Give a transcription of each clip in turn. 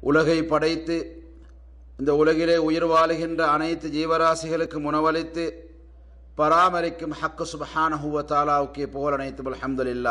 உலகை படைத்து இந்த உலகிலே உயிர் வாழுகின்ற அனைத்து ஜீவராசிகளுக்கு உணவளித்து பராமரிக்கும் ஹக்கு சுபஹானஹுவ தாலாவுக்கே புகழ் அனைத்து அல்ஹம்துலில்லா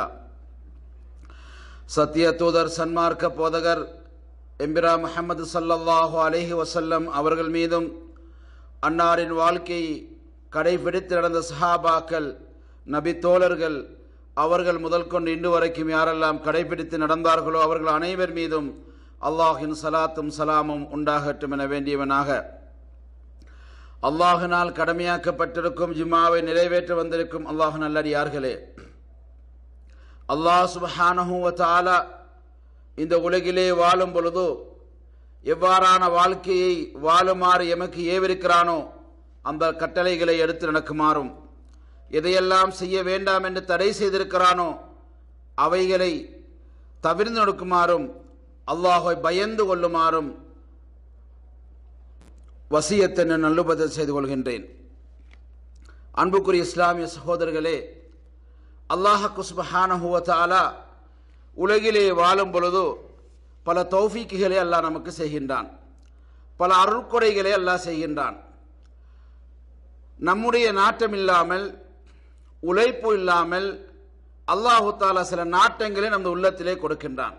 சத்திய தூதர் சன்மார்க்க போதகர் எம்பிரா முஹம்மது சல்லல்லாஹு அலைஹி வசல்லம் அவர்கள் மீதும் அன்னாரின் வாழ்க்கையை கடைபிடித்து நடந்த சஹாபாக்கள் நபி தோழர்கள் அவர்கள் முதல் கொண்டு இன்று வரைக்கும் யாரெல்லாம் கடைபிடித்து நடந்தார்களோ அவர்கள் அனைவர் மீதும் அல்லாஹின் சலாத்தும் சலாமும் உண்டாகட்டும் என வேண்டியவனாக அல்லாஹினால் கடமையாக்கப்பட்டிருக்கும் ஜிம்மாவை நிறைவேற்ற வந்திருக்கும் அல்லாஹ் நல்லடியார்களே அல்லாஹ் சுபஹானஹுவ தாலா இந்த உலகிலே வாழும் பொழுதோ எவ்வாறான வாழ்க்கையை வாழுமாறு எமக்கு ஏவிருக்கிறானோ அந்த கட்டளைகளை எடுத்து நடக்குமாறும் எதையெல்லாம் செய்ய வேண்டாம் என்று தடை செய்திருக்கிறானோ அவைகளை தவிர்ந்து நடக்குமாறும் அல்லாஹை பயந்து கொள்ளுமாறும் வசியத்தை நான் நல்லுபதல் செய்து கொள்கின்றேன் அன்புக்குரிய இஸ்லாமிய சகோதரர்களே அல்லாஹக்கு சுபஹானஹுவத்தாலா உலகிலே வாழும் பொழுது பல தௌஃபீக்குகளை அல்லாஹ் நமக்கு செய்கின்றான் பல அருட்கொடைகளை அல்லாஹ் செய்கின்றான் நம்முடைய நாட்டம் இல்லாமல் உழைப்பு இல்லாமல் அல்லாஹு தாலா சில நாட்டங்களை நமது உள்ளத்திலே கொடுக்கின்றான்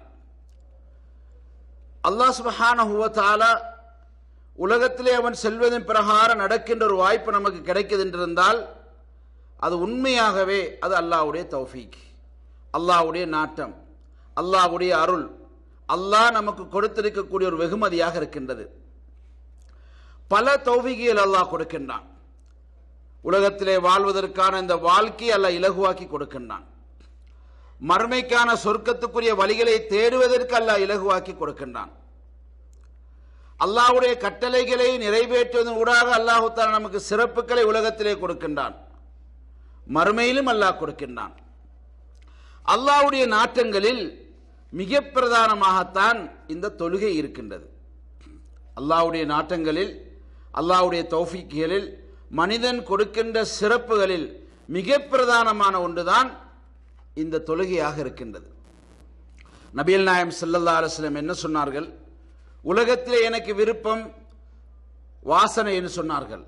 அல்லாஹ் சுபஹானஹுவத்தாலா உலகத்திலே அவன் செல்வதன் பிரகாரம் நடக்கின்ற ஒரு வாய்ப்பு நமக்கு கிடைக்குது என்றிருந்தால் அது உண்மையாகவே அது அல்லாஹ்வுடைய தௌஃபீக் அல்லாஹ்வுடைய நாட்டம் அல்லாஹ்வுடைய அருள் அல்லாஹ் நமக்கு கொடுத்திருக்கக்கூடிய ஒரு வெகுமதியாக இருக்கின்றது பல தௌஃபீகிகள் அல்லாஹ் கொடுக்கின்றான் உலகத்திலே வாழ்வதற்கான இந்த வாழ்க்கையை அல்லாஹ் இலகுவாக்கி கொடுக்கின்றான் மறுமைக்கான சொர்க்கத்துக்குரிய வழிகளை தேடுவதற்கு அல்லாஹ் இலகுவாக்கி கொடுக்கின்றான் அல்லாஹ்வுடைய கட்டளைகளை நிறைவேற்றுவதன் ஊடாக அல்லாஹு தாலா நமக்கு சிறப்புகளை உலகத்திலே கொடுக்கின்றான் மறுமையிலும் அல்லாஹ் கொடுக்கின்றான் அல்லாஹ்வுடைய நாட்டங்களில் மிக பிரதானமாகத்தான் இந்த தொழுகை இருக்கின்றது அல்லாஹ்வுடைய நாட்டங்களில் அல்லாஹ்வுடைய தௌஃபீக்குகளில் மனிதன் கொடுக்கின்ற சிறப்புகளில் மிக பிரதானமான ஒன்றுதான் இந்த தொழுகையாக இருக்கின்றது நபியல் நாயம் சல்லல்லா அலுவலம் என்ன சொன்னார்கள் உலகத்திலே எனக்கு விருப்பம் வாசனை என்று சொன்னார்கள்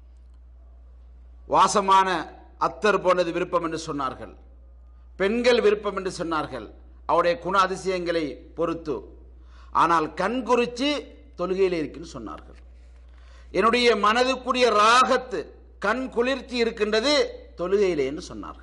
வாசமான அத்தர் போனது விருப்பம் என்று சொன்னார்கள் பெண்கள் விருப்பம் என்று சொன்னார்கள் அவருடைய குண அதிசயங்களை பொறுத்து ஆனால் கண் குறித்து தொழுகையில் இருக்குன்னு சொன்னார்கள் என்னுடைய மனதுக்குரிய ராகத்து கண் குளிர்ச்சி இருக்கின்றது தொழுகையிலே என்று சொன்னார்கள்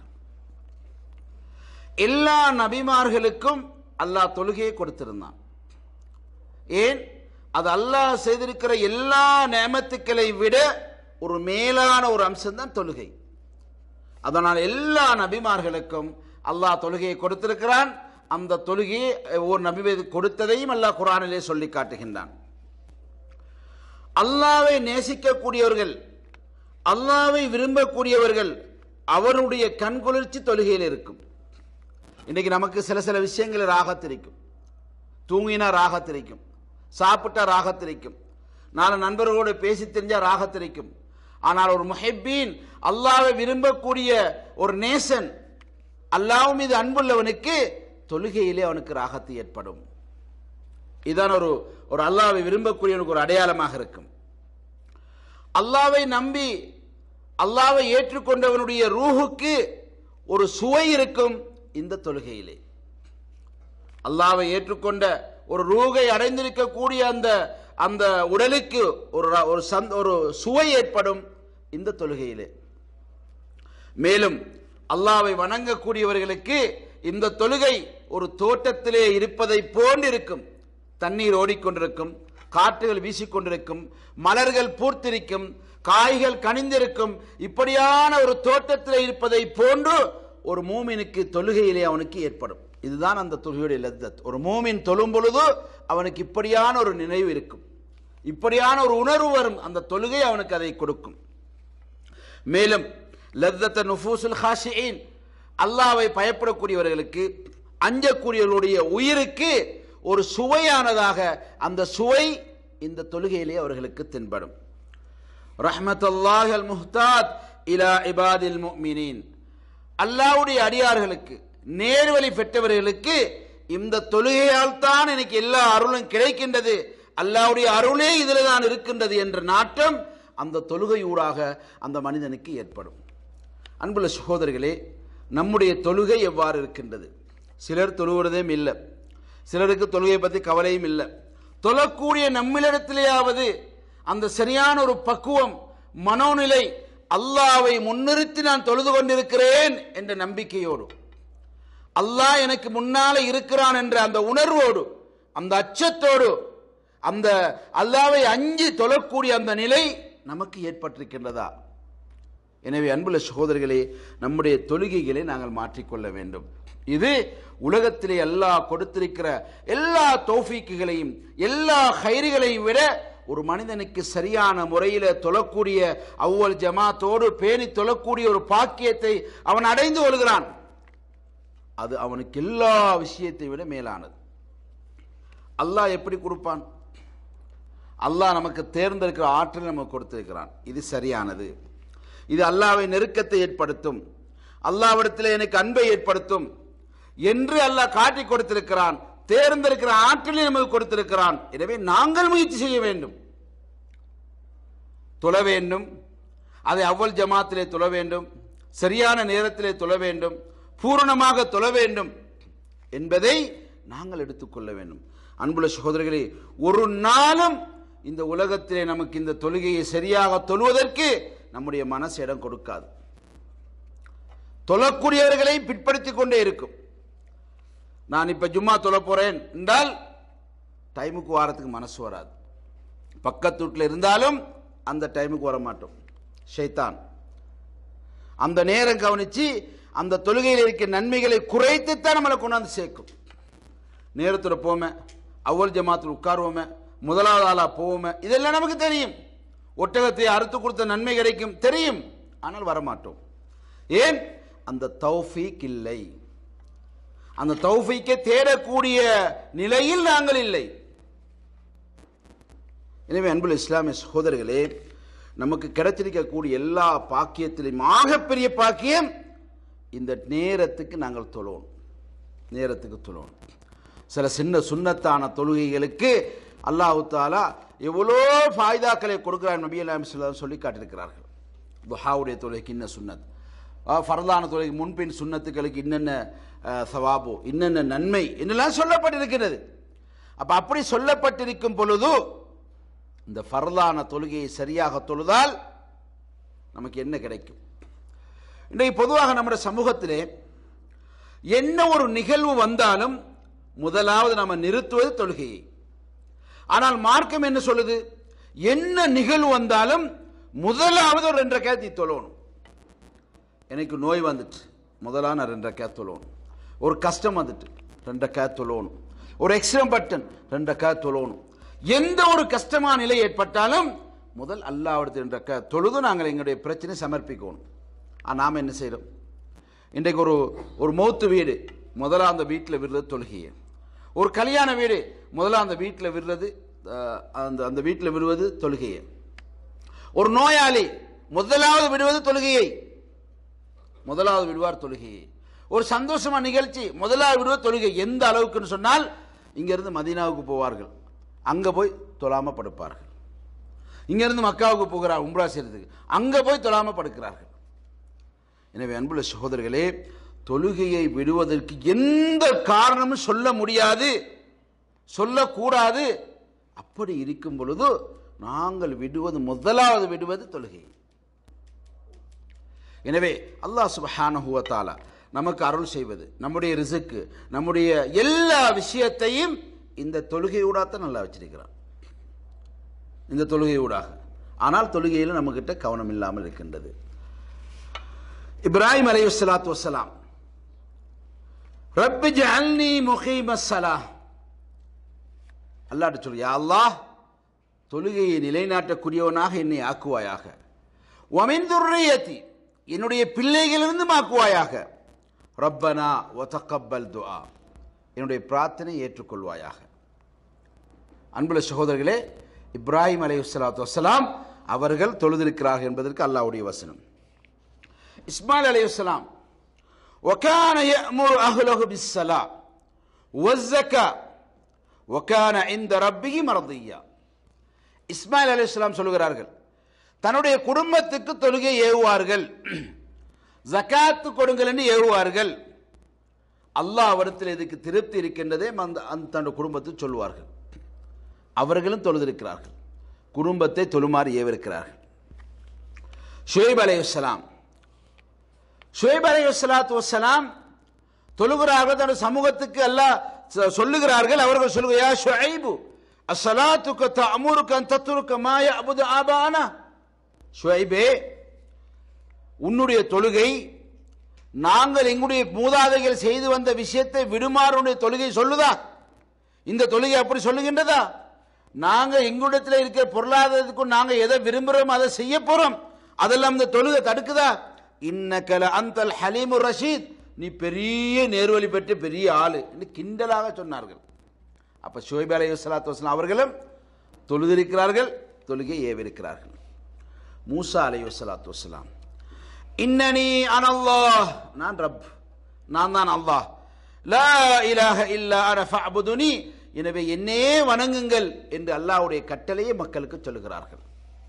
எல்லா நபிமார்களுக்கும் அல்லாஹ் தொழுகையை கொடுத்திருந்தான் ஏன் அது அல்லாஹ் செய்திருக்கிற எல்லா நேமத்துக்களை விட ஒரு மேலான ஒரு அம்சம்தான் தொழுகை அதனால் எல்லா நபிமார்களுக்கும் அல்லாஹ் தொழுகையை கொடுத்திருக்கிறான் அந்த தொழுகையை ஒரு நபி கொடுத்ததையும் அல்லாஹ் குரானிலே சொல்லி காட்டுகின்றான் அல்லாவை நேசிக்கக்கூடியவர்கள் அல்லாவை விரும்பக்கூடியவர்கள் அவருடைய கண்குளிர்ச்சி தொழுகையில் இருக்கும் இன்னைக்கு நமக்கு சில சில விஷயங்கள் ராகத்திருக்கும் தூங்கினா ராகத்திருக்கும் சாப்பிட்டா ராகத்திருக்கும் நாலு நண்பர்களோடு பேசி தெரிஞ்சா ராகத்திருக்கும் ஆனால் ஒரு முஹெப்பீன் அல்லாவை விரும்பக்கூடிய ஒரு நேசன் அல்லாஹ் மீது அன்புள்ளவனுக்கு தொழுகையிலே அவனுக்கு ராகத்து ஏற்படும் இதுதான் ஒரு ஒரு அல்லாவை விரும்பக்கூடியவனுக்கு ஒரு அடையாளமாக இருக்கும் அல்லாவை நம்பி அல்லாவை ஏற்றுக்கொண்டவனுடைய ரூஹுக்கு ஒரு சுவை இருக்கும் இந்த தொழுகையிலே அல்லாவை ஏற்றுக்கொண்ட ஒரு ரூகை அடைந்திருக்கக்கூடிய அந்த அந்த உடலுக்கு ஒரு ஒரு சந்த் ஒரு சுவை ஏற்படும் இந்த தொழுகையிலே மேலும் அல்லாவை வணங்கக்கூடியவர்களுக்கு இந்த தொழுகை ஒரு தோட்டத்திலே இருப்பதை போன்றிருக்கும் தண்ணீர் ஓடிக்கொண்டிருக்கும் காற்றுகள் வீசிக்கொண்டிருக்கும் மலர்கள் பூர்த்திருக்கும் காய்கள் கனிந்திருக்கும் இப்படியான ஒரு தோட்டத்தில் இருப்பதை போன்று ஒரு மூமினுக்கு தொழுகையிலே அவனுக்கு ஏற்படும் இதுதான் அந்த தொழுகையுடைய லத்தத் ஒரு மூமின் தொழும் பொழுது அவனுக்கு இப்படியான ஒரு நினைவு இருக்கும் இப்படியான ஒரு உணர்வு வரும் அந்த தொழுகை அவனுக்கு அதை கொடுக்கும் மேலும் லத்தத்த நுஃபூசுல் ஹாஷியின் அல்லாவை பயப்படக்கூடியவர்களுக்கு அஞ்சக்கூடியவர்களுடைய உயிருக்கு ஒரு சுவையானதாக அந்த சுவை இந்த தொழுகையிலே அவர்களுக்கு தென்படும் ரஹ்மத்துல்லாஹ் அல் முஹ்தாத் இலா இபாதில் முஃமினீன் அல்லாஹ்வுடைய அடியார்களுக்கு நேர்வழி பெற்றவர்களுக்கு இந்த தொழுகையால் தான் எனக்கு எல்லா அருளும் கிடைக்கின்றது அல்லாவுடைய அருளே இதில் தான் இருக்கின்றது என்ற நாட்டம் அந்த தொழுகையூடாக அந்த மனிதனுக்கு ஏற்படும் அன்புள்ள சகோதரர்களே நம்முடைய தொழுகை எவ்வாறு இருக்கின்றது சிலர் தொழுகிறதே இல்லை சிலருக்கு தொழுகை பற்றி கவலையும் இல்லை தொழக்கூடிய நம்மளிடத்திலேயாவது அந்த சரியான ஒரு பக்குவம் மனோநிலை அல்லாவை முன்னிறுத்தி நான் தொழுது கொண்டிருக்கிறேன் என்ற நம்பிக்கையோடு அல்லாஹ் எனக்கு முன்னால இருக்கிறான் என்ற அந்த உணர்வோடு அந்த அச்சத்தோடு அந்த அல்லாவை அஞ்சி தொழக்கூடிய அந்த நிலை நமக்கு ஏற்பட்டிருக்கின்றதா எனவே அன்புள்ள சகோதரர்களே நம்முடைய தொழுகைகளை நாங்கள் மாற்றிக்கொள்ள வேண்டும் இது உலகத்திலே அல்லாஹ் கொடுத்திருக்கிற எல்லா தோஃபீக்குகளையும் எல்லா ஹைறுகளையும் விட ஒரு மனிதனுக்கு சரியான முறையில் தொழக்கூடிய அவ்வல் ஜமாத்தோடு பேணி தொழக்கூடிய ஒரு பாக்கியத்தை அவன் அடைந்து கொள்கிறான் அது அவனுக்கு எல்லா விஷயத்தை விட மேலானது அல்லாஹ் எப்படி கொடுப்பான் அல்லாஹ் நமக்கு தேர்ந்தெடுக்கிற ஆற்றல் நமக்கு கொடுத்திருக்கிறான் இது சரியானது இது அல்லாவை நெருக்கத்தை ஏற்படுத்தும் அல்லாவிடத்தில் எனக்கு அன்பை ஏற்படுத்தும் என்று அல்லாஹ் காட்டி கொடுத்திருக்கிறான் தேர்ந்தெடுக்கிற ஆற்றலை நமக்கு கொடுத்திருக்கிறான் எனவே நாங்கள் முயற்சி செய்ய வேண்டும் தொழ வேண்டும் அதை அவ்வள் ஜமாத்திலே தொழ வேண்டும் சரியான நேரத்திலே தொழ வேண்டும் பூரணமாக தொழ வேண்டும் என்பதை நாங்கள் எடுத்துக்கொள்ள வேண்டும் அன்புள்ள சகோதரர்களே ஒரு நாளும் இந்த உலகத்திலே நமக்கு இந்த தொழுகையை சரியாக தொழுவதற்கு நம்முடைய மனசு இடம் கொடுக்காது தொழக்கூடியவர்களை பிற்படுத்திக் கொண்டே இருக்கும் நான் இப்ப ஜும்மா தொழ போறேன் என்றால் டைமுக்கு வாரத்துக்கு மனசு வராது பக்கத்து வீட்டில் இருந்தாலும் அந்த டைமுக்கு வர மாட்டோம் ஷைத்தான் அந்த நேரம் கவனிச்சு அந்த தொழுகையில் இருக்க நன்மைகளை குறைத்துத்தான் நம்மளை கொண்டாந்து சேர்க்கும் நேரத்தில் போமே அவ்வள் ஜமாத்தில் உட்காருவோமே முதலாவது ஆளா போவோமே இதெல்லாம் நமக்கு தெரியும் ஒட்டகத்தை அறுத்து கொடுத்த நன்மை கிடைக்கும் தெரியும் ஆனால் வரமாட்டோம் ஏன் அந்த தௌஃபீக் இல்லை அந்த தௌஃபீக்கை தேடக்கூடிய நிலையில் நாங்கள் இல்லை எனவே அன்புள்ள இஸ்லாமிய சகோதரர்களே நமக்கு கிடைச்சிருக்கக்கூடிய எல்லா பாக்கியத்திலும் ஆகப்பெரிய பாக்கியம் இந்த நேரத்துக்கு நாங்கள் தொழணும் நேரத்துக்கு தொழணும் சில சின்ன சுண்ணத்தான தொழுகைகளுக்கு அல்லாஹு தாலா எவ்வளோ ஃபாய்தாக்களை கொடுக்கிறார் நபி அல்லாம் சொல்லி காட்டியிருக்கிறார்கள் துஹாவுடைய தொழுகைக்கு இன்ன சுன்னத் அஹ், ஃபர்தான தொழுகை முன்பின் சுன்னத்துக்களுக்கு இன்னென்ன அஹ், சவாபு இன்னென்ன நன்மை என்னெல்லாம் சொல்லப்பட்டிருக்கிறது அப்ப அப்படி சொல்லப்பட்டிருக்கும் பொழுது இந்த ஃபர்தான தொழுகையை சரியாக தொழுதால் நமக்கு என்ன கிடைக்கும் இன்றைக்கு பொதுவாக நம்முடைய சமூகத்திலே என்ன ஒரு நிகழ்வு வந்தாலும் முதலாவது நம்ம நிறுத்துவது தொழுகையை ஆனால் மார்க்கம் என்ன சொல்லுது என்ன நிகழ்வு வந்தாலும் முதலாவது ஒரு ரெண்டரை கேத்தி தொழணும் எனக்கு நோய் வந்துட்டு முதலாக நான் ரெண்டரை கேத் தொழணும் ஒரு கஷ்டம் வந்துட்டு ரெண்டரை கேத் தொழணும் ஒரு எக்ஸ்ட்ரம் பட்டன் ரெண்டரை கேத் தொழணும் எந்த ஒரு கஷ்டமான நிலை ஏற்பட்டாலும் முதல் அல்லாவிடத்து என்ற க தொழுது நாங்கள் எங்களுடைய பிரச்சனை சமர்ப்பிக்கணும் ஆனால் நாம் என்ன செய்கிறோம் இன்றைக்கு ஒரு ஒரு மௌத்து வீடு முதல்ல அந்த வீட்டில் விடுறது தொழுகையை ஒரு கல்யாண வீடு முதல்ல அந்த வீட்டில் விடுறது அஹ், அந்த அந்த வீட்டில் விடுவது தொழுகையை ஒரு நோயாளி முதலாவது விடுவது தொழுகையை முதலாவது விடுவார் தொழுகையை ஒரு சந்தோஷமான நிகழ்ச்சி முதலாவது விடுவது தொழுகை எந்த அளவுக்குன்னு சொன்னால் இங்கிருந்து மதீனாவுக்கு போவார்கள் அங்கே போய் தொழாம படுப்பார்கள் இங்கிருந்து மக்காவுக்கு போகிறார் உம்ரா செய்யறதுக்கு அங்கே போய் தொழாம படுக்கிறார்கள் எனவே அன்புள்ள சகோதரர்களே தொழுகையை விடுவதற்கு எந்த காரணமும் சொல்ல முடியாது சொல்லக்கூடாது அப்படி இருக்கும் பொழுது நாங்கள் விடுவது முதலாவது விடுவது தொழுகை எனவே அல்லாஹ் சுப்ஹானஹு வ தஆலா நமக்கு அருள் செய்வது நம்முடைய ரிசுக்கு நம்முடைய எல்லா விஷயத்தையும் இந்த தொழுகையூடாத்தான் நல்லா வச்சிருக்கிறான் இந்த தொழுகையூடாக ஆனால் தொழுகையில் நம்மகிட்ட கவனம் இல்லாமல் இருக்கின்றது இப்ராஹிம் அலைஹி ஸலாத்து வஸலாம் ரப்பி ஜஅல்னி முகீமஸ் ஸலாஹ் அல்லாஹ்ட்ட சொல்லு யா அல்லாஹ் தொழுகையை நிலைநாட்டக்கூடியவனாக என்னை ஆக்குவாயாக வமின் துர்ரியத்தி என்னுடைய பிள்ளைகளிலிருந்து ஆக்குவாயாக ரப்பனா ஒதக்கப்பல் துஆ என்னுடைய பிரார்த்தனை ஏற்றுக்கொள்வாயாக அன்புள்ள சகோதரர்களே இப்ராஹிம் அலைஹி ஸலாத்து வஸலாம் அவர்கள் தொழுதிருக்கிறார்கள் என்பதற்கு அல்லாஹ்வுடைய வசனம் இஸ்மாயில் அலைஹிஸ்ஸலாம் وكان يأمر أهله بالصلاة والزكاة ஒக்கான இந்த ரப்பிகி மறந்தியா இஸ்மாயில் அலி இஸ்லாம் சொல்லுகிறார்கள் தன்னுடைய குடும்பத்துக்கு தொழுகை ஏவுவார்கள் ஜக்காத்து கொடுங்கள் என்று ஏவுவார்கள் அல்லாஹ் அவரிடத்தில் இதுக்கு திருப்தி இருக்கின்றதே அந்த அந்த தன்னுடைய குடும்பத்தில் சொல்லுவார்கள் அவர்களும் தொழுதிருக்கிறார்கள் குடும்பத்தை தொழுமாறு ஏவிருக்கிறார்கள் ஷுவைப் அலை வசலாம் ஷுவைப் அலை வசலாத்து வசலாம் தொழுகிறார்கள் தன்னுடைய சமூகத்துக்கு எல்லாம் சொ- சொல்லுகிறார்கள் அவர்கள் சொல்லுங்க யா ஷுஐபு அஸ்ஸலாத்துக்க தஅமுருக்க அன் தத்ருக்க மா யஅபுது ஆபானா ஷுஐபே உன்னுடைய தொழுகை நாங்கள் எங்களுடைய மூதாதைகள் செய்து வந்த விஷயத்தை விடுமாறுடைய தொழுகை சொல்லுதா இந்த தொழுகை அப்படி சொல்லுகின்றதா நாங்க எங்களிடத்தில் இருக்கிற பொருளாதாரத்துக்கும் நாங்க எதை விரும்புறோம் அதை செய்ய போறோம் அதெல்லாம் இந்த தொழுகை தடுக்குதா இன்னக்கல அந்தல் ஹலீமு ரஷீத் நீ பெரிய நேர்வழி பெற்ற பெரிய ஆளு என்று கிண்டலாக சொன்னார்கள் அப்ப ஷோய்ப் அலை வசலாத்து வசலாம் அவர்களும் தொழுதிருக்கிறார்கள் தொழுகை ஏவிருக்கிறார்கள் மூசா அலை வசலாத்து வசலாம் இன்னனி அனல்லாஹ் நான் ரப் நான் தான் அல்லாஹ் லா இலாஹ இல்லா அன ஃபஅபுதுனி எனவே என்னே வணங்குங்கள் என்று அல்லாஹ்வுடைய கட்டளையை மக்களுக்கு சொல்லுகிறார்கள்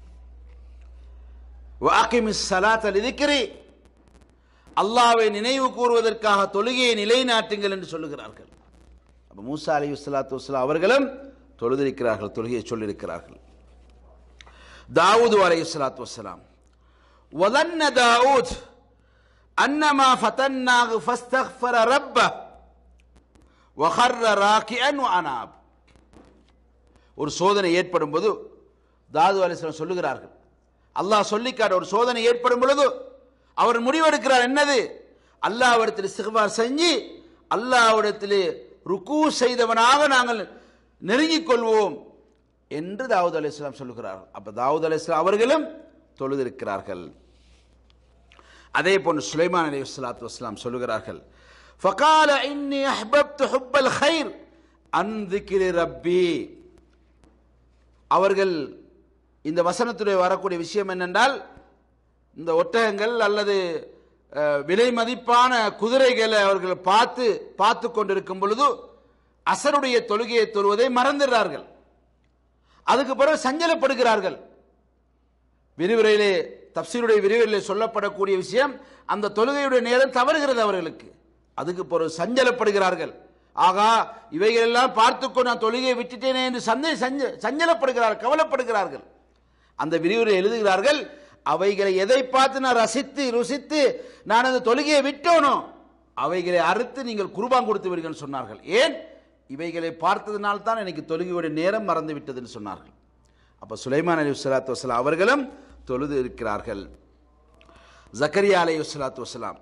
வாக்கிமிஸ் சலாத் லிதிக்ரி அல்லாஹ்வை நினைவு கூறுவதற்காக தொழுகையை நிலைநாட்டுங்கள் என்று சொல்லுகிறார்கள் அப்ப மூசா அலி வஸ்லாத்து வஸ்லாம் அவர்களும் தொழுதிருக்கிறார்கள் தொழுகையை சொல்லியிருக்கிறார்கள் தாவூது அலை வஸ்லாத்து வஸ்லாம் وظن داود أنما فتناه فاستغفر ربه وخر راكعا وأناب ஒரு சோதனை ஏற்படும் போது தாது அலிஸ்லாம் சொல்லுகிறார்கள் அல்லாஹ் சொல்லிக்காட்ட ஒரு சோதனை ஏற்படும் பொழுது அவர் முடிவெடுக்கிறார் என்னது அல்லாஹ்விடத்தில் சிறுவார் செஞ்சு அல்லாஹ்விடத்தில் ருக்கு செய்தவனாக நாங்கள் நெருங்கிக் கொள்வோம் என்று தாவூத் அலிஸ்லாம் சொல்லுகிறார்கள் அப்ப தாவூத் அலிஸ்லாம் அவர்களும் தொழுதிருக்கிறார்கள் அதே போன்று சுலைமான் அலி வஸ்லாத்து வஸ்லாம் சொல்லுகிறார்கள் فقال إني أحببت حب الخير عن ذكر ربي அவர்கள் இந்த வசனத்துடைய வரக்கூடிய விஷயம் என்னென்றால் இந்த ஒட்டகங்கள் அல்லது அஹ், விலை மதிப்பான குதிரைகளை அவர்கள் பார்த்து பார்த்து கொண்டிருக்கும் பொழுது அசருடைய தொழுகையை தொழுவதை மறந்துடுறார்கள் அதுக்கு பிறகு சஞ்சலப்படுகிறார்கள் விரிவுரையிலே தப்சீருடைய விரிவுரையிலே சொல்லப்படக்கூடிய விஷயம் அந்த தொழுகையுடைய நேரம் தவறுகிறது அவர்களுக்கு அதுக்கு பிறகு சஞ்சலப்படுகிறார்கள் ஆகா இவைகளெல்லாம் பார்த்துக்கொண்டு நான் தொழுகையை விட்டுட்டேனே என்று சந்தை சஞ்ச சஞ்சலப்படுகிறார்கள் கவலைப்படுகிறார்கள் அந்த விரிவுரை எழுதுகிறார்கள் அவைகளை எதை பார்த்து நான் ரசித்து ருசித்து நான் அந்த தொழுகையை விட்டோனோ அவைகளை அறுத்து நீங்கள் குருபான் கொடுத்து விடுங்கள் சொன்னார்கள் ஏன் இவைகளை பார்த்ததினால் தான் எனக்கு தொழுகையுடைய நேரம் மறந்து விட்டதுன்னு சொன்னார்கள் அப்ப சுலைமான் அலி வஸ்லாத்து வசலாம் அவர்களும் தொழுது இருக்கிறார்கள் ஜக்கரியா அலை வஸ்லாத்து வசலாம்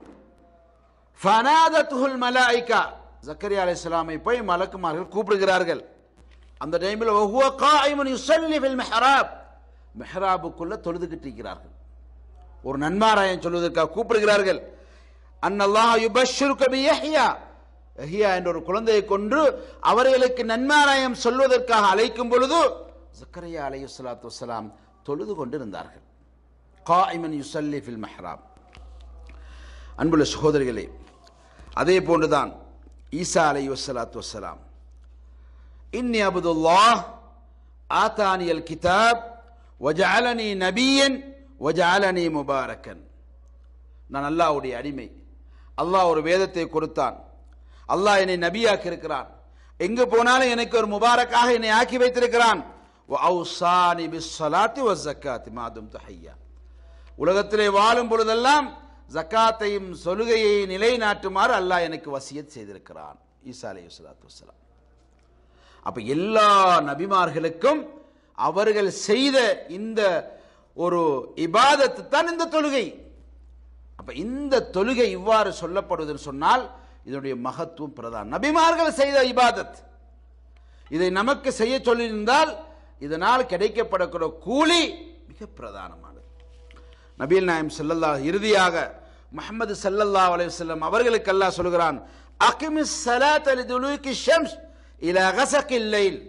ஃபனாதத்துல் மலாய்கா ஜக்கரியா அலை இஸ்லாமை போய் மலக்குமார்கள் கூப்பிடுகிறார்கள் அந்த டைமில் வஹுவ காயிமுன் யுஸல்லி ஃபில் மிஹ்ராப் மிஹ்ராபுக்குள்ள தொழுதுகிட்டு இருக்கிறார்கள் ஒரு நன்மாராயம் சொல்வதற்காக கூப்பிடுகிறார்கள் அன்னல்லாஹ் யுபஷ்ஷிருக பி யஹ்யா யஹ்யா என்ற ஒரு குழந்தையை கொன்று அவர்களுக்கு நன்மாராயம் சொல்வதற்காக அழைக்கும் பொழுது ஜக்கரியா அலைஹிஸ்ஸலாத்து வஸ்ஸலாம் தொழுது கொண்டிருந்தார்கள் காயிமன் யுஸல்லி ஃபில் மிஹ்ராப் அன்புள்ள சகோதரிகளே அதே போன்றுதான் ஈசா அலை வசலாத்து வசலாம் இன்னி அபுதுல்லாஹ் ஆத்தானியல் கிதாப் வஜஅலனி நபியன் வஜஅலனி முபாரக்கன் நான் அல்லாஹ்வுடைய அடிமை அல்லாஹ் ஒரு வேதத்தை கொடுத்தான் அல்லாஹ் என்னை நபியாக்கி இருக்கிறான் எங்கு போனாலும் எனக்கு ஒரு முபாரக்காக என்னை ஆக்கி வைத்திருக்கிறான் وأوصاني بالصلاة والزكاة ما دمت حيا உலகத்திலே வாழும் பொழுதெல்லாம் ஜக்காத்தையும் சொல்லுகையை நிலைநாட்டுமாறு அல்லாஹ் எனக்கு வசியத் செய்திருக்கிறான் ஈசா அலை வசலாத்து வசலாம் அப்ப எல்லா நபிமார்களுக்கும் அவர்கள் செய்த இந்த ஒரு இபாதத்து தான் இந்த தொழுகை அப்ப இந்த தொழுகை இவ்வாறு சொல்லப்படுவதுன்னு சொன்னால் இதனுடைய மகத்துவம் பிரதான் நபிமார்கள் செய்த இபாதத் இதை நமக்கு செய்ய சொல்லியிருந்தால் இதனால் கிடைக்கப்படக்கூடிய கூலி மிக பிரதானமானது நபீல் நாயம் ஸல்லல்லாஹு இறுதியாக முஹம்மது ஸல்லல்லாஹு அலைஹி வஸல்லம் அவர்களுக்கு அல்லாஹ் சொல்கிறான் அகிமிஸ் ஸலாத்த லிதுலூகி ஷம்ஸ் இலா கஸகில் லைல்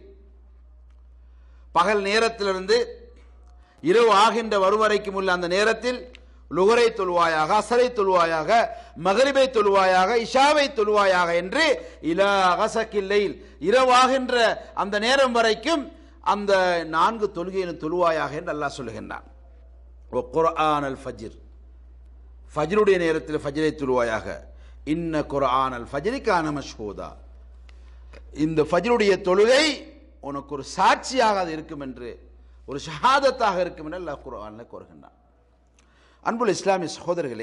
பகல் நேரத்திலிருந்து இரவு ஆகின்ற வரும் வரைக்கும் உள்ள அந்த நேரத்தில் லுகரை தொழுவாயாக அசரை தொழுவாயாக மகரிபை தொழுவாயாக இஷாவை தொழுவாயாக என்று இலா அகசக்கில்லையில் இரவாகின்ற அந்த நேரம் வரைக்கும் அந்த நான்கு தொழுகையிலும் தொழுவாயாக என்று அல்லாஹ் சொல்லுகின்றான் ஓ குர்ஆன் அல் ஃபஜ்ர் ஃபஜ்ருடைய நேரத்தில் ஃபஜ்ரை தொழுவாயாக இன்ன குர்ஆன் அல் ஃபஜ்ரி கான மஷ்ஹூதா இந்த ஃபஜ்ருடைய தொழுகை உனக்கு ஒரு சாட்சியாக அது இருக்கும் என்று ஒரு ஷஹாதத்தாக இருக்கும் என்று அல்லாஹ் குர்ஆனில் கூறுகின்றான் அன்புள்ள இஸ்லாமிய சகோதரர்களே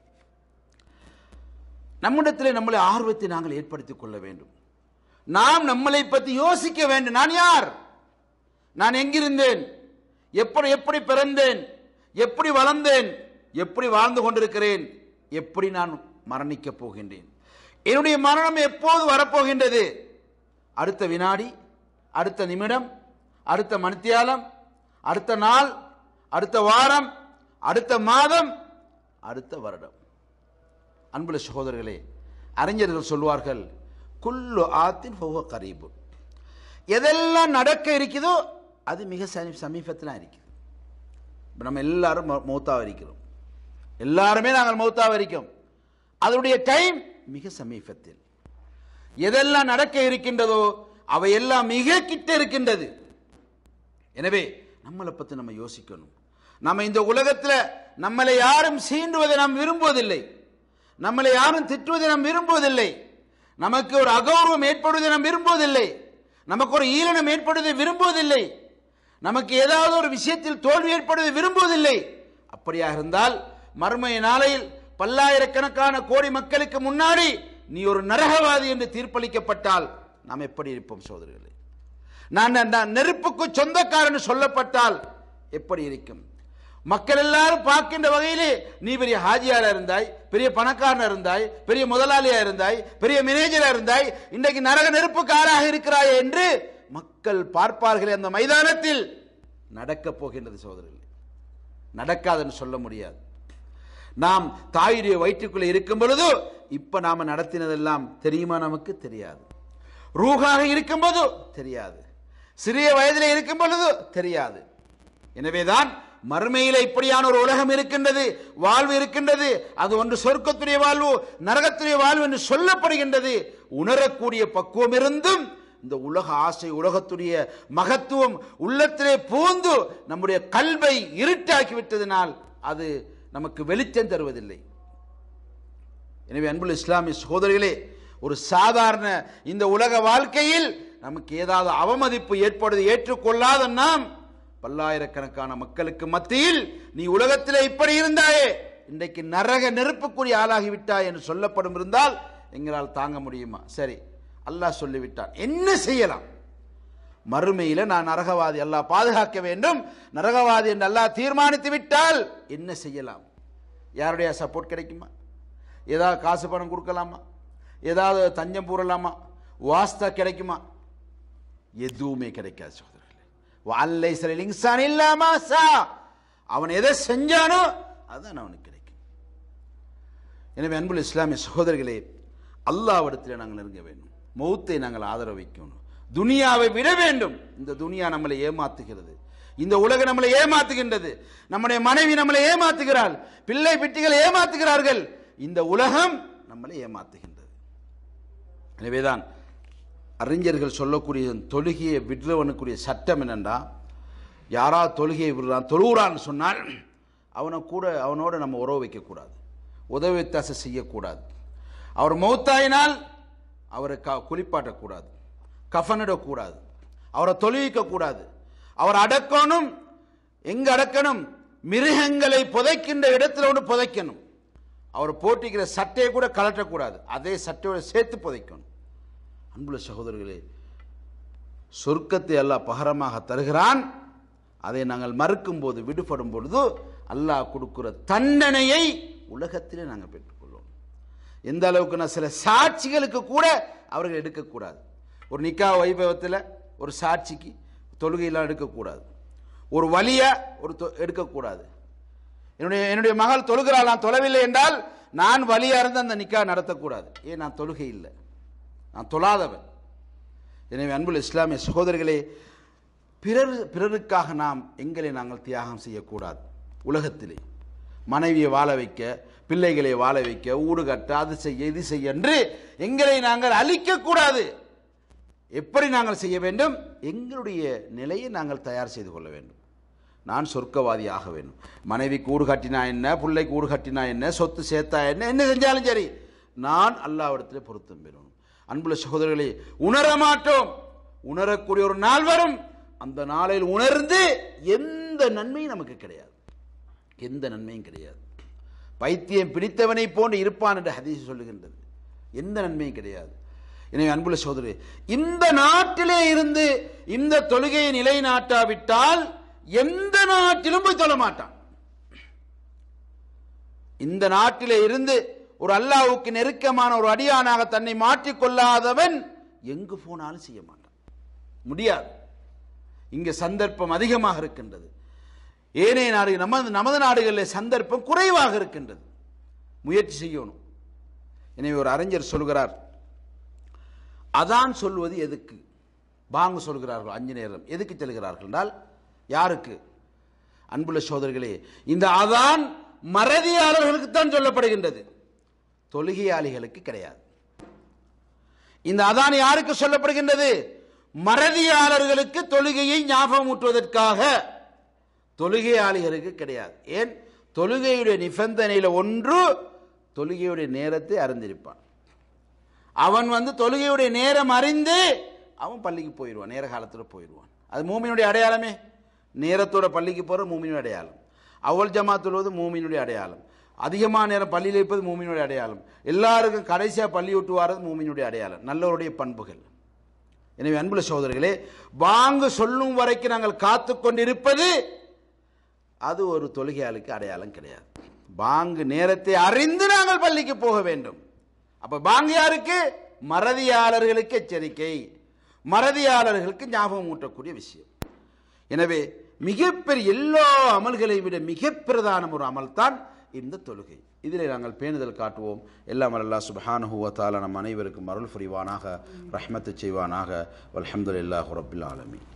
நம்மிடத்தில் நம்மளை ஆர்வத்தை நாங்கள் ஏற்படுத்திக் கொள்ள வேண்டும் நாம் நம்மளை பற்றி யோசிக்க வேண்டும் நான் யார் நான் எங்கிருந்தேன் எப்படி எப்படி பிறந்தேன் எப்படி வளர்ந்தேன் எப்படி வாழ்ந்து கொண்டிருக்கிறேன் எப்படி நான் மரணிக்கப் போகின்றேன் என்னுடைய மரணம் எப்போது வரப்போகின்றது அடுத்த வினாடி அடுத்த நிமிடம் அடுத்த மணித்தியாலம் அடுத்த நாள் அடுத்த வாரம் அடுத்த மாதம் அடுத்த வருடம் அன்புள்ள சகோதரர்களே அறிஞர்கள் சொல்வார்கள் குல்லு ஆத்தின் ஃபுவ கரீபு எதெல்லாம் நடக்க இருக்குதோ அது மிக சமீ சமீபத்தில் இருக்குது இப்ப நம்ம எல்லாரும் மௌ- மௌத்தாவ இருக்கிறோம் எல்லாருமே நாங்கள் மௌத்தாவ இருக்கோம் அதனுடைய டைம் மிக சமீபத்தில் எதெல்லாம் நடக்க இருக்கின்றதோ அவையெல்லாம் மிக கிட்ட இருக்கின்றது எனவே நம்மளை பற்றி நம்ம யோசிக்கணும் நம்ம இந்த உலகத்தில் நம்மளை யாரும் சீண்டுவதை நாம் விரும்புவதில்லை நம்மளை யாரும் திட்டுவதை நாம் விரும்புவதில்லை நமக்கு ஒரு அகௌரவம் ஏற்படுவதை நாம் விரும்புவதில்லை நமக்கு ஒரு ஈரணம் ஏற்படுவதை விரும்புவதில்லை நமக்கு ஏதாவது ஒரு விஷயத்தில் தோல்வி ஏற்படுவதை விரும்புவதில்லை அப்படியாக இருந்தால் மறுமை நாளையில் பல்லாயிரக்கணக்கான கோடி மக்களுக்கு முன்னாடி நீ ஒரு நரகவாதி என்று தீர்ப்பளிக்கப்பட்டால் நாம் எப்படி இருப்போம் சோதரர்களே நான் நான் நெருப்புக்கு சொந்தக்காரன் சொல்லப்பட்டால் எப்படி இருக்கும் மக்கள் எல்லாரும் பார்க்கின்ற வகையிலே நீ பெரிய ஹாஜியாரா இருந்தாய் பெரிய பணக்காரனா இருந்தாய் பெரிய முதலாளியா இருந்தாய் பெரிய மேனேஜரா இருந்தாய் இன்றைக்கு நரக நெருப்புக்கு ஆளாக இருக்கிறாய் என்று மக்கள் பார்ப்பார்கள் அந்த மைதானத்தில் நடக்கப் போகின்றது சோதரர்களே நடக்காதுன்னு சொல்ல முடியாது நாம் தாயுடைய வயிற்றுக்குள்ளே இருக்கும் பொழுது இப்ப நாம நடத்தினதெல்லாம் தெரியுமா நமக்கு தெரியாது ரூகாக இருக்கும்போது தெரியாது சிறிய வயதிலே இருக்கும் பொழுது தெரியாது எனவேதான் மறுமையில இப்படியான ஒரு உலகம் இருக்கின்றது வாழ்வு இருக்கின்றது அது ஒன்று சொர்க்கத்துடைய வாழ்வு நரகத்துடைய வாழ்வு என்று சொல்லப்படுகின்றது உணரக்கூடிய பக்குவம் இருந்தும் இந்த உலக ஆசை உலகத்துடைய மகத்துவம் உள்ளத்திலே பூந்து நம்முடைய கல்வை இருட்டாக்கி விட்டதினால் அது நமக்கு வெளிச்சம் தருவதில்லை எனவே அன்புள்ள இஸ்லாமிய சகோதரிகளே ஒரு சாதாரண இந்த உலக வாழ்க்கையில் நமக்கு ஏதாவது அவமதிப்பு ஏற்படுவது ஏற்றுக்கொள்ளாத நாம் பல்லாயிரக்கணக்கான மக்களுக்கு மத்தியில் நீ உலகத்திலே இப்படி இருந்தாயே இன்றைக்கு நரக நெருப்புக்குரிய ஆளாகி விட்டாய் என்று சொல்லப்படும் இருந்தால் எங்களால் தாங்க முடியுமா சரி அல்லாஹ் சொல்லிவிட்டான் என்ன செய்யலாம் மறுமையில நான் நரகவாதி அல்லாஹ் பாதுகாக்க வேண்டும் நரகவாதி என்று அல்லாஹ் தீர்மானித்து விட்டால் என்ன செய்யலாம் யாருடைய சப்போர்ட் கிடைக்குமா ஏதாவது காசு பணம் கொடுக்கலாமா ஏதாவது தஞ்சம் கூறலாமா வாஸ்தா கிடைக்குமா எதுவுமே கிடைக்காது சகோதரர்களே வால்லை சில இன்சான் இல்லாமா சா அவன் எதை செஞ்சானோ அதுதான் அவனுக்கு கிடைக்கும் எனவே அன்புள்ள இஸ்லாமிய சகோதரர்களே அல்லாவிடத்தில் நாங்கள் நெருங்க வேண்டும் மௌத்தை நாங்கள் ஆதரவு வைக்கணும் துனியாவை விட வேண்டும் இந்த துனியா நம்மளை ஏமாத்துகிறது இந்த உலகம் நம்மளை ஏமாத்துகின்றது நம்முடைய மனைவி நம்மளை ஏமாத்துகிறாள் பிள்ளை பிட்டிகள் ஏமாத்துகிறார்கள் இந்த உலகம் நம்மளை ஏமாத்துகின்றது எனவேதான் அறிஞர்கள் சொல்லக்கூடிய தொழுகையை விடுறவனுக்குரிய சட்டம் என்னென்றா யாரா தொழுகையை விடுறான் தொழுகிறான்னு சொன்னால் அவனை கூட அவனோட நம்ம உறவு வைக்கக்கூடாது உதவி வித்தாசம் செய்யக்கூடாது அவர் மௌத்தாயினால் அவரை க குளிப்பாட்டக்கூடாது கஃனிடக்கூடாது அவரை தொழுவிக்கக்கூடாது அவர் அடக்கணும் எங்க அடக்கணும் மிருகங்களை புதைக்கின்ற இடத்துல ஒன்று புதைக்கணும் அவர் போட்டிக்கிற சட்டையை கூட கலட்டக்கூடாது அதே சட்டையோட சேர்த்து புதைக்கணும் அன்புள்ள சகோதரர்களே சொர்க்கத்தை அல்லாஹ் பகரமாக தருகிறான் அதை நாங்கள் மறுக்கும் போது விடுபடும் பொழுது அல்லாஹ் கொடுக்கிற தண்டனையை உலகத்திலே நாங்கள் பெற்றுக்கொள்வோம் எந்த அளவுக்குன்னா சில சாட்சிகளுக்கு கூட அவர்கள் எடுக்கக்கூடாது ஒரு நிக்கா வைபவத்தில் ஒரு சாட்சிக்கு தொழுகையெல்லாம் எடுக்கக்கூடாது ஒரு வழியை ஒரு தொ- எடுக்கக்கூடாது என்னுடைய என்னுடைய மகள் தொழுகிறாள் நான் தொழவில்லை என்றால் நான் வழியா இருந்து அந்த நிக்கா நடத்தக்கூடாது ஏன் நான் தொழுகை இல்லை நான் தொழாதவன் எனவே அன்புள்ள இஸ்லாமிய சகோதரர்களே பிறர் பிறருக்காக நாம் எங்களை நாங்கள் தியாகம் செய்யக்கூடாது உலகத்திலே மனைவியை வாழ வைக்க பிள்ளைகளை வாழ வைக்க ஊடு கட்ட அது செய்ய இது செய்ய என்று எங்களை நாங்கள் அழிக்கக்கூடாது எப்படி நாங்கள் செய்ய வேண்டும் எங்களுடைய நிலையை நாங்கள் தயார் செய்து கொள்ள வேண்டும் நான் சொர்க்கவாதி ஆக வேண்டும் மனைவி கூடு கட்டினா என்ன பிள்ளை கூடு கட்டினா என்ன சொத்து சேர்த்தா என்ன என்ன செஞ்சாலும் சரி நான் அல்லாவிடத்தில் பொருத்தம் பெறணும் அன்புள்ள சகோதரர்களே உணர மாட்டோம் உணரக்கூடிய ஒரு நாள் வரும் அந்த நாளில் உணர்ந்து எந்த நன்மையும் நமக்கு கிடையாது எந்த நன்மையும் கிடையாது பைத்தியம் பிடித்தவனை போன்று இருப்பான் என்று ஹதீஸ் சொல்லுகின்றது எந்த நன்மையும் கிடையாது எனவே அன்புள்ள சோதரி இந்த நாட்டிலே இருந்து இந்த தொழுகையை நிலைநாட்டாவிட்டால் எந்த நாட்டிலும் போய் தொழ மாட்டான் இந்த நாட்டிலே இருந்து ஒரு அல்லாவுக்கு நெருக்கமான ஒரு அடியானாக தன்னை மாற்றிக் கொள்ளாதவன் எங்கு போனாலும் செய்ய மாட்டான் முடியாது இங்கே சந்தர்ப்பம் அதிகமாக இருக்கின்றது ஏனைய நாடு நமது நமது நாடுகளில் சந்தர்ப்பம் குறைவாக இருக்கின்றது முயற்சி செய்யணும் எனவே ஒரு அறிஞர் சொல்கிறார் அதான் சொல்வது எதுக்கு பாங்கு சொல்கிறார்கள் அஞ்சு நேரம் எதுக்கு செல்கிறார்கள் என்றால் யாருக்கு அன்புள்ள சோதர்களே இந்த அதான் மறதியாளர்களுக்கு தான் சொல்லப்படுகின்றது தொழுகையாளிகளுக்கு கிடையாது இந்த அதான் யாருக்கு சொல்லப்படுகின்றது மறதியாளர்களுக்கு தொழுகையை ஞாபகம் ஊட்டுவதற்காக தொழுகையாளிகளுக்கு கிடையாது ஏன் தொழுகையுடைய நிபந்தனையில் ஒன்று தொழுகையுடைய நேரத்தை அறிந்திருப்பான் அவன் வந்து தொழுகையுடைய நேரம் அறிந்து அவன் பள்ளிக்கு போயிடுவான் நேர காலத்தில் போயிடுவான் அது மூமினுடைய அடையாளமே நேரத்தோட பள்ளிக்கு போகிற மூமினுடைய அடையாளம் அவள் ஜமா தொழுவது மூமினுடைய அடையாளம் அதிகமான நேரம் பள்ளியில் இருப்பது மூமினுடைய அடையாளம் எல்லாருக்கும் கடைசியாக பள்ளி விட்டு வாரது மூமினுடைய அடையாளம் நல்லவருடைய பண்புகள் எனவே அன்புள்ள சகோதரர்களே வாங்கு சொல்லும் வரைக்கும் நாங்கள் காத்து கொண்டிருப்பது அது ஒரு தொழுகையாளுக்கு அடையாளம் கிடையாது பாங்கு நேரத்தை அறிந்து நாங்கள் பள்ளிக்கு போக வேண்டும் அப்ப பாங்கு யாருக்கு மறதியாளர்களுக்கு எச்சரிக்கை மறதியாளர்களுக்கு ஞாபகம் ஊட்டக்கூடிய விஷயம் எனவே மிகப்பெரிய எல்லா அமல்களை விட மிக பிரதான ஒரு அமல் தான் இந்த தொழுகை இதில் நாங்கள் பேணுதல் காட்டுவோம் எல்லாம் அல்லா சுபஹானுஹுவத்தால நம் அனைவருக்கும் அருள் புரிவானாக ரஹ்மத்து செய்வானாக அல்ஹம்துலில்லாஹு ரப்பில் ஆலமீன்